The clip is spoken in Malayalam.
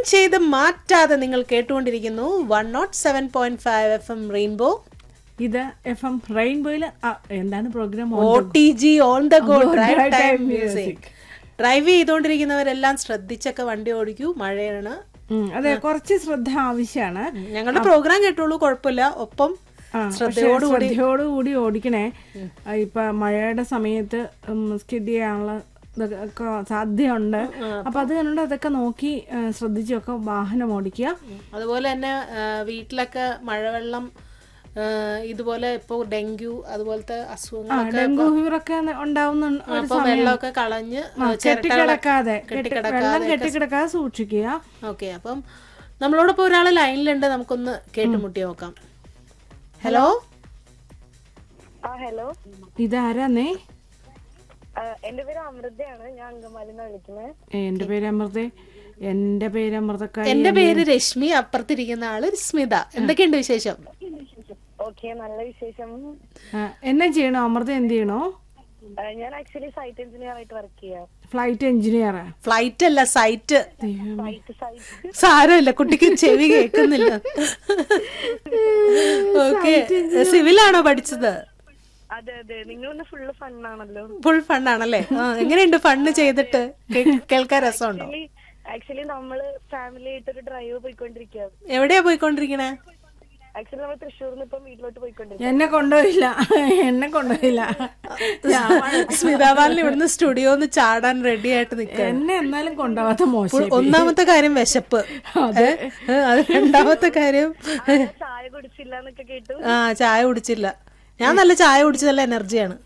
ചെയ്ത് മാറ്റാതെ നിങ്ങൾ കേട്ടുകൊണ്ടിരിക്കുന്നു one not seven point five F M rainbow ഇത് എഫ് എം റെയിൻബോയിൽ എന്താണ് program O T G on the go Go drive Drive time Time music drive ചെയ്തുകൊണ്ടിരിക്കുന്നവരെല്ലാം ശ്രദ്ധിച്ചൊക്കെ വണ്ടി ഓടിക്കൂ മഴയാണ് അതെ കുറച്ച് ശ്രദ്ധ ആവശ്യമാണ് ഞങ്ങളുടെ പ്രോഗ്രാം കേട്ടോളൂ കുഴപ്പമില്ല ഒപ്പം ആ, പക്ഷേ ശ്രദ്ധയോടുകൂടി ശ്രദ്ധയോടുകൂടി ഓടിക്കണേ ആ, ഇപ്പൊ മഴയുടെ സമയത്ത് സ്കിഡ് ചെയ്യാനുള്ള ഇതൊക്കെ സാധ്യതയുണ്ട് അപ്പൊ അത് കണ്ടുകൊണ്ട് അതൊക്കെ നോക്കി ആ, ശ്രദ്ധിച്ചൊക്കെ വാഹനം ഓടിക്കുക അതുപോലെ തന്നെ ആ, വീട്ടിലൊക്കെ മഴവെള്ളം ആ, ഇതുപോലെ ഇപ്പോൾ ഡെങ്കു അതുപോലത്തെ ആ അസുഖങ്ങളൊക്കെ ഡെങ്കു ഫീവറൊക്കെ ഉണ്ടാവുന്ന ഒരു അപ്പൊ സമയം വെള്ളമൊക്കെ കളഞ്ഞ് ആ, കെട്ടിക്കിടക്കാതെ കെട്ടി- കെട്ടിക്കിടക്കാതെ വെള്ളം കെട്ടിക്കിടക്കാതെ സൂക്ഷിക്കുക ഓക്കെ അപ്പം നമ്മളോടൊപ്പം ഒരാൾ ലൈനിലുണ്ട് നമുക്കൊന്ന് കേട്ടുമുട്ടി നോക്കാം ഹലോ ആ ഹലോ ഇതാരാന്നേ ആ, എന്റെ പേര് അമൃതയാണ് ഞാൻ അങ്കമാലിന്ന് വിളിക്കുന്നത് എന്റെ പേര് അമൃതേ എന്റെ പേര് അമൃതക്കാരി എന്റെ പേര് രശ്മി അപ്പുറത്തിരിക്കുന്ന ആള് സ്മിത എന്തൊക്കെയുണ്ട് വിശേഷം ഓക്കെ നല്ല വിശേഷം ആ, എന്നെ ചെയ്യണോ അമൃത എന്ത് ചെയ്യണോ ആ, ഞാൻ ആക്ച്വലി സൈറ്റ് എഞ്ചിനീയർ ആയിട്ട് വർക്ക് ചെയ്യാം ഫ്ലൈറ്റ് എഞ്ചിനീയറാ ഫ്ലൈറ്റ് അല്ല സൈറ്റ് സൈറ്റ് സൈറ്റ് സാരമില്ല കുട്ടിക്ക് ചെവി കേൾക്കുന്നില്ല ഓക്കെ സിവിലാണോ പഠിച്ചത് അതെ അതെ നിങ്ങളൊന്ന് ഫുള്ള് ഫണ്ണാണല്ലോ ഫുൾ ഫണ്ണാണല്ലേ ആ എങ്ങനെയുണ്ട് ഫണ്ണ് ചെയ്തിട്ട് കേ- കേൾക്കാൻ രസമുണ്ടോ ആക്ച്വലി ആക്ച്വലി നമ്മള് ഫാമിലി ആയിട്ട് ഒരു ഡ്രൈവ് പോയിക്കൊണ്ടിരിക്കുക എവിടെയാ പോയിക്കൊണ്ടിരിക്കണേ ആക്ച്വലി നമ്മൾ തൃശ്ശൂരിൽ നിന്ന് ഇപ്പം വീട്ടിലോട്ട് പോയിക്കൊണ്ടിരിക്കുക എന്നെ കൊണ്ടുപോയില്ല എന്നെ കൊണ്ടുപോയില്ല സ്മിത ബാലൻ ഇവിടുന്ന് സ്റ്റുഡിയോന്ന് ചാടാൻ റെഡി ആയിട്ട് നിൽക്കുക എന്നെ എന്നാലും കൊണ്ടുപോകാത്ത മോശം ഒന്നാമത്തെ കാര്യം വിശപ്പ് ഏ? ഏ, അത് രണ്ടാമത്തെ കാര്യം ചായ കുടിച്ചില്ല എന്നൊക്കെ കേട്ടു ആ ചായ കുടിച്ചില്ല ഞാൻ നല്ല ചായ കുടിച്ച് നല്ല എനർജിയാണ്